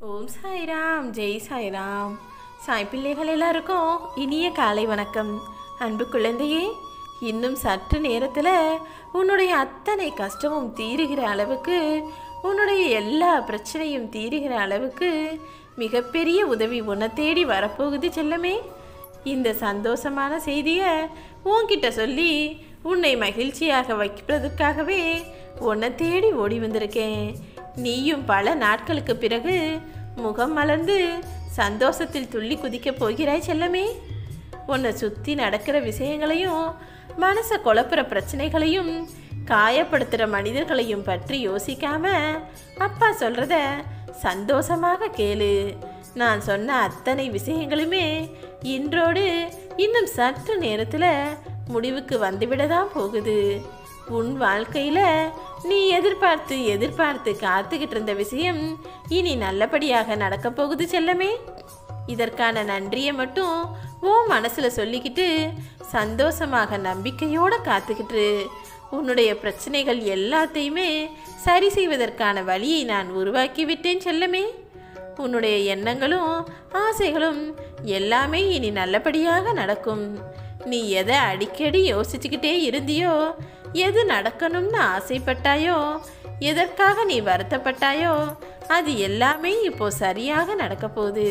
ஓம் சாய்ராம் ஜெய் சாய்ராம் சாய் பிள்ளைகள் எல்லாருக்கும் இனிய காலை வணக்கம் அன்பு குழந்தையே இன்னும் சற்று நேரத்தில் உன்னுடைய அத்தனை கஷ்டமும் தீருகிற அளவுக்கு உன்னுடைய எல்லா பிரச்சனையும் தீருகிற அளவுக்கு மிகப்பெரிய உதவி உன்னை தேடி வரப்போகுது செல்லமே இந்த சந்தோஷமான செய்தியை உன்கிட்ட சொல்லி உன்னை மகிழ்ச்சியாக வைக்கிறதுக்காகவே உன்னை தேடி ஓடி வந்திருக்கேன் நீயும் பல நாட்களுக்கு பிறகு முகம் மலர்ந்து சந்தோஷத்தில் துள்ளி குதிக்கப் போகிறாய் செல்லமே உன்னை சுற்றி நடக்கிற விஷயங்களையும் மனசை குழப்புற பிரச்சனைகளையும் காயப்படுத்துகிற மனிதர்களையும் பற்றி யோசிக்காம அப்பா சொல்கிறத சந்தோஷமாக கேளு நான் சொன்ன அத்தனை விஷயங்களுமே இன்றோடு இன்னும் சற்று நேரத்தில் முடிவுக்கு வந்துவிட தான் போகுது உன் வாழ்க்கையில் நீ எதிர்பார்த்து எதிர்பார்த்து காத்துக்கிட்டு இருந்த விஷயம் இனி நல்லபடியாக நடக்கப் போகுது செல்லமே இதற்கான நன்றியை மட்டும் உன் மனசில் சொல்லிக்கிட்டு சந்தோஷமாக நம்பிக்கையோடு காத்துக்கிட்டு உன்னுடைய பிரச்சனைகள் எல்லாத்தையுமே சரி செய்வதற்கான வழியை நான் உருவாக்கி விட்டேன் செல்லமே உன்னுடைய எண்ணங்களும் ஆசைகளும் எல்லாமே இனி நல்லபடியாக நடக்கும் நீ எதை அடிக்கடி யோசிச்சுக்கிட்டே இருந்தியோ எது நடக்கணும்னு ஆசைப்பட்டாயோ எதற்காக நீ வருத்தப்பட்டாயோ அது எல்லாமே இப்போ சரியாக நடக்க போகுது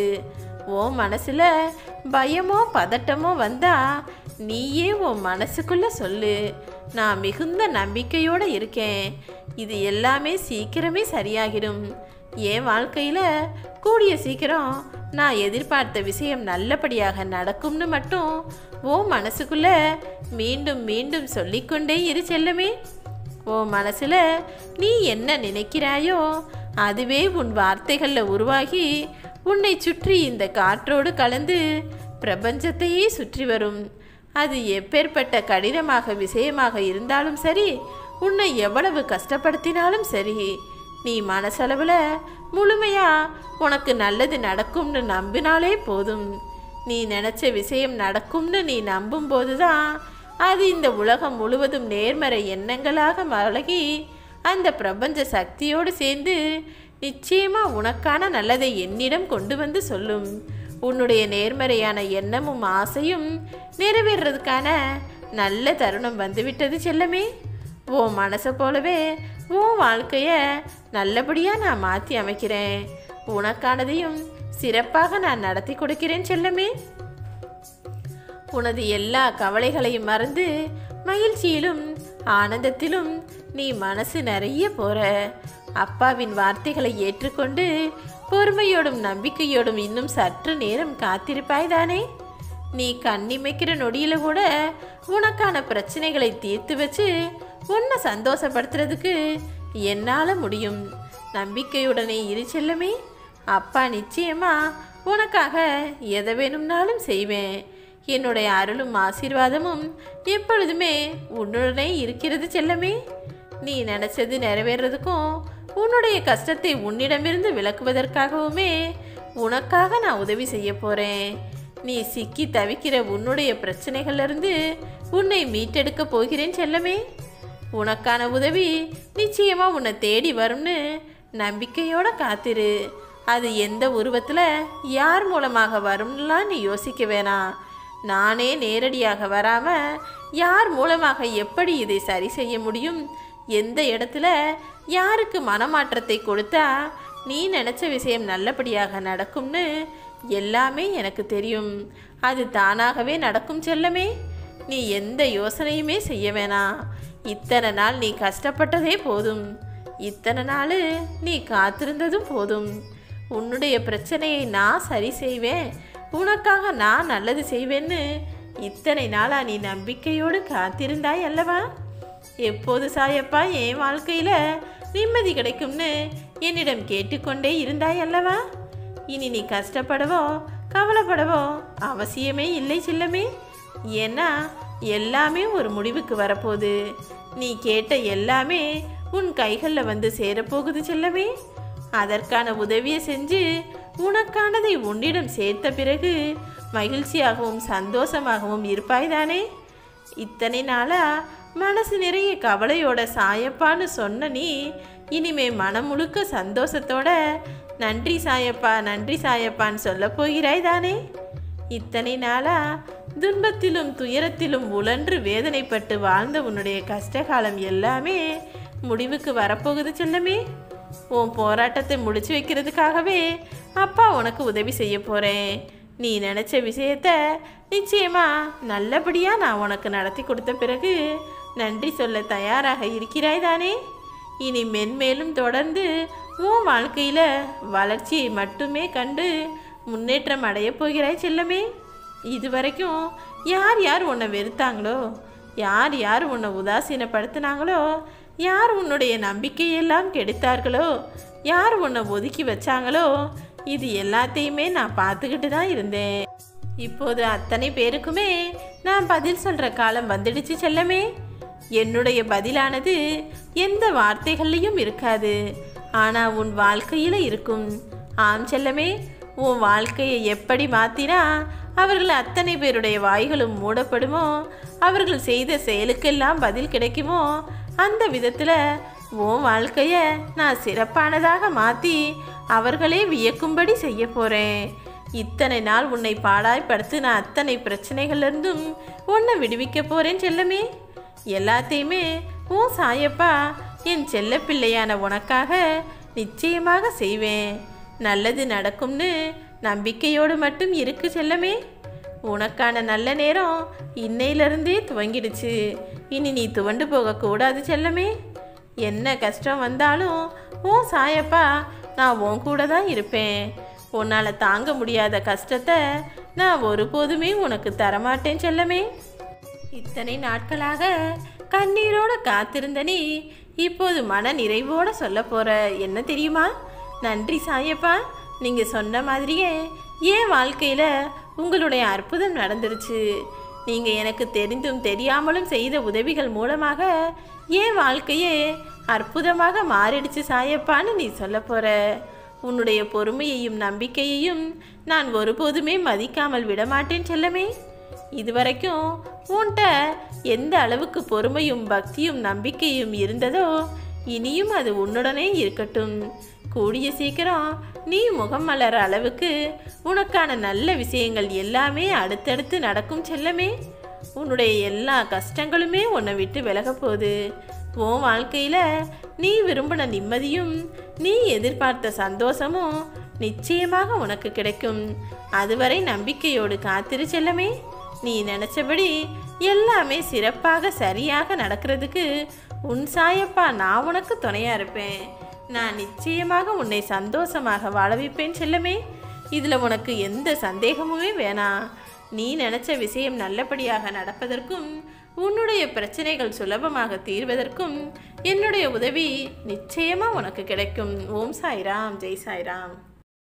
ஓ மனசுல பயமோ பதட்டமோ வந்தா நீயே உன் மனசுக்குள்ள சொல்லு நான் மிகுந்த நம்பிக்கையோடு இருக்கேன் இது எல்லாமே சீக்கிரமே சரியாகிடும் என் வாழ்க்கையில் கூடிய சீக்கிரம் நான் எதிர்பார்த்த விஷயம் நல்லபடியாக நடக்கும்னு மட்டும் ஓ மனசுக்குள்ள மீண்டும் மீண்டும் சொல்லிக்கொண்டே இரு செல்லமே ஓ மனசுல நீ என்ன நினைக்கிறாயோ அதுவே உன் வார்த்தைகளில் உருவாகி உன்னை சுற்றி இந்த காற்றோடு கலந்து பிரபஞ்சத்தையே சுற்றி வரும் அது எப்பேற்பட்ட கடினமாக விஷயமாக இருந்தாலும் சரி உன்னை எவ்வளவு கஷ்டப்படுத்தினாலும் சரி நீ மனசளவில் முழுமையா உனக்கு நல்லது நடக்கும்னு நம்பினாலே போதும் நீ நினச்ச விஷயம் நடக்கும்னு நீ நம்பும்போது தான் அது இந்த உலகம் முழுவதும் நேர்மறை எண்ணங்களாக மலகி அந்த பிரபஞ்ச சக்தியோடு சேர்ந்து நிச்சயமா உனக்கான நல்லதை என்னிடம் கொண்டு வந்து சொல்லும் உன்னுடைய நேர்மறையான எண்ணமும் ஆசையும் நிறைவேறதுக்கான நல்ல தருணம் வந்துவிட்டது செல்லமே ஓ மனசை போலவே உன் வாழ்க்கைய நல்லபடியாக நான் மாற்றி அமைக்கிறேன் உனக்கானதையும் சிறப்பாக நான் நடத்தி கொடுக்கிறேன் செல்லமே உனது எல்லா கவலைகளையும் மறந்து மகிழ்ச்சியிலும் ஆனந்தத்திலும் நீ மனசு நிறைய போற அப்பாவின் வார்த்தைகளை ஏற்றுக்கொண்டு பொறுமையோடும் நம்பிக்கையோடும் இன்னும் சற்று நேரம் காத்திருப்பாய் தானே நீ கண்ணிமைக்கிற நொடியில கூட உனக்கான பிரச்சனைகளை தீர்த்து வச்சு உன்னை சந்தோஷப்படுத்துறதுக்கு என்னால் முடியும் நம்பிக்கையுடனே இரு செல்லமே அப்பா நிச்சயமா உனக்காக எதை வேணும்னாலும் செய்வேன் என்னுடைய அருளும் ஆசீர்வாதமும் எப்பொழுதுமே உன்னுடனே இருக்கிறது செல்லமே நீ நினச்சது நிறைவேறதுக்கும் உன்னுடைய கஷ்டத்தை உன்னிடமிருந்து விளக்குவதற்காகவுமே உனக்காக நான் உதவி செய்ய போகிறேன் நீ சிக்கி தவிக்கிற உன்னுடைய பிரச்சனைகள்லேருந்து உன்னை மீட்டெடுக்க போகிறேன் செல்லமே உனக்கான உதவி நிச்சயமா உன்னை தேடி வரும்னு நம்பிக்கையோட காத்திரு அது எந்த உருவத்தில் யார் மூலமாக வரும்லாம் நீ யோசிக்க வேணாம் நானே நேரடியாக வராம யார் மூலமாக எப்படி இதை சரி செய்ய முடியும் எந்த இடத்துல யாருக்கு மனமாற்றத்தை கொடுத்தா நீ நினச்ச விஷயம் நல்லபடியாக நடக்கும்னு எல்லாமே எனக்கு தெரியும் அது தானாகவே நடக்கும் செல்லமே நீ எந்த யோசனையுமே செய்ய வேணாம் இத்தனை நாள் நீ கஷ்டப்பட்டதே போதும் இத்தனை நாள் நீ காத்திருந்ததும் போதும் உன்னுடைய பிரச்சனையை நான் சரி செய்வேன் உனக்காக நான் நல்லது செய்வேன்னு இத்தனை நாளா நீ நம்பிக்கையோடு காத்திருந்தாய் அல்லவா எப்போது சாயப்பா என் வாழ்க்கையில் நிம்மதி கிடைக்கும்னு என்னிடம் கேட்டுக்கொண்டே இருந்தாய் அல்லவா இனி நீ கஷ்டப்படவோ கவலைப்படவோ அவசியமே இல்லை செல்லமே ஏன்னா எல்லாமே ஒரு முடிவுக்கு வரப்போகுது நீ கேட்ட எல்லாமே உன் கைகளில் வந்து சேரப்போகுது செல்லமே அதற்கான உதவியை செஞ்சு உனக்கானதை உன்னிடம் சேர்த்த பிறகு மகிழ்ச்சியாகவும் சந்தோஷமாகவும் இருப்பாய்தானே இத்தனை நாளா மனசு நிறைய கவலையோட சாயப்பான்னு சொன்ன நீ இனிமே மனம் முழுக்க சந்தோஷத்தோட நன்றி சாயப்பா நன்றி சாயப்பான்னு சொல்ல போகிறாய் தானே இத்தனை நாளா துன்பத்திலும் துயரத்திலும் உழன்று வேதனைப்பட்டு வாழ்ந்த உன்னுடைய கஷ்டகாலம் எல்லாமே முடிவுக்கு வரப்போகுது செல்லமே உன் போராட்டத்தை முடிச்சு வைக்கிறதுக்காகவே அப்பா உனக்கு உதவி செய்ய போகிறேன் நீ நினச்ச விஷயத்த நிச்சயமா நல்லபடியாக நான் உனக்கு நடத்தி கொடுத்த பிறகு நன்றி சொல்ல தயாராக இருக்கிறாய் தானே இனி மென்மேலும் தொடர்ந்து உன் வாழ்க்கையில் வளர்ச்சியை மட்டுமே கண்டு முன்னேற்றம் அடையப் போகிறாய் செல்லமே இதுவரைக்கும் யார் யார் உன்னை வெறுத்தாங்களோ யார் யார் உன்னை உதாசீனப்படுத்தினாங்களோ யார் உன்னுடைய நம்பிக்கையெல்லாம் கெடுத்தார்களோ யார் உன்னை ஒதுக்கி வச்சாங்களோ இது எல்லாத்தையுமே நான் பார்த்துக்கிட்டு தான் இருந்தேன் இப்போது அத்தனை பேருக்குமே நான் பதில் சொல்கிற காலம் வந்துடுச்சு செல்லமே என்னுடைய பதிலானது எந்த வார்த்தைகள்லையும் இருக்காது ஆனால் உன் வாழ்க்கையில் இருக்கும் ஆம் செல்லமே உன் வாழ்க்கையை எப்படி மாற்றினா அவர்கள் அத்தனை பேருடைய வாய்களும் மூடப்படுமோ அவர்கள் செய்த செயலுக்கெல்லாம் பதில் கிடைக்குமோ அந்த விதத்தில் உன் வாழ்க்கையை நான் சிறப்பானதாக மாற்றி அவர்களே வியக்கும்படி செய்ய போகிறேன் இத்தனை நாள் உன்னை பாடாய்படுத்தின அத்தனை பிரச்சனைகள்லேருந்தும் உன்னை விடுவிக்க போகிறேன் செல்லமே எல்லாத்தையுமே ஓ சாயப்பா என் செல்ல பிள்ளையான உனக்காக நிச்சயமாக செய்வேன் நல்லது நடக்கும்னு நம்பிக்கையோடு மட்டும் இருக்கு செல்லமே உனக்கான நல்ல நேரம் இன்னையிலிருந்தே துவங்கிடுச்சு இனி நீ துவண்டு போகக்கூடாது செல்லமே என்ன கஷ்டம் வந்தாலும் ஓ சாயப்பா நான் உன் கூட தான் இருப்பேன் உன்னால் தாங்க முடியாத கஷ்டத்தை நான் ஒருபோதுமே உனக்கு தரமாட்டேன் செல்லமே இத்தனை நாட்களாக கண்ணீரோட காத்திருந்த நீ இப்போது மன நிறைவோட சொல்ல போற என்ன தெரியுமா நன்றி சாயப்பா நீங்க சொன்ன மாதிரியே என் வாழ்க்கையில உங்களுடைய அற்புதம் நடந்துருச்சு நீங்க எனக்கு தெரிந்தும் தெரியாமலும் செய்த உதவிகள் மூலமாக என் வாழ்க்கையே அற்புதமாக மாறிடுச்சு சாயப்பான்னு நீ சொல்ல போற உன்னுடைய பொறுமையையும் நம்பிக்கையையும் நான் ஒருபோதுமே மதிக்காமல் விடமாட்டேன் செல்லமே இதுவரைக்கும் உன்கிட்ட எந்த அளவுக்கு பொறுமையும் பக்தியும் நம்பிக்கையும் இருந்ததோ இனியும் அது உன்னுடனே இருக்கட்டும் கூடிய சீக்கிரம் நீ முகம் மலர அளவுக்கு உனக்கான நல்ல விஷயங்கள் எல்லாமே அடுத்தடுத்து நடக்கும் செல்லமே உன்னுடைய எல்லா கஷ்டங்களுமே உன்னை விட்டு விலகப் போகுது உன் வாழ்க்கையில் நீ விரும்பின நிம்மதியும் நீ எதிர்பார்த்த சந்தோஷமும் நிச்சயமாக உனக்கு கிடைக்கும் அதுவரை நம்பிக்கையோடு காத்திரு செல்லமே நீ நினச்சபடி எல்லாமே சிறப்பாக சரியாக நடக்கிறதுக்கு உன் சாயப்பா நான் உனக்கு துணையா இருப்பேன் நான் நிச்சயமாக உன்னை சந்தோஷமாக வாழ வைப்பேன் செல்லமே இதில் உனக்கு எந்த சந்தேகமுமே வேணாம் நீ நினச்ச விஷயம் நல்லபடியாக நடப்பதற்கும் உன்னுடைய பிரச்சனைகள் சுலபமாக தீர்வதற்கும் என்னுடைய உதவி நிச்சயமாக உனக்கு கிடைக்கும் ஓம் சாய்ராம் ஜெய் சாய்ராம்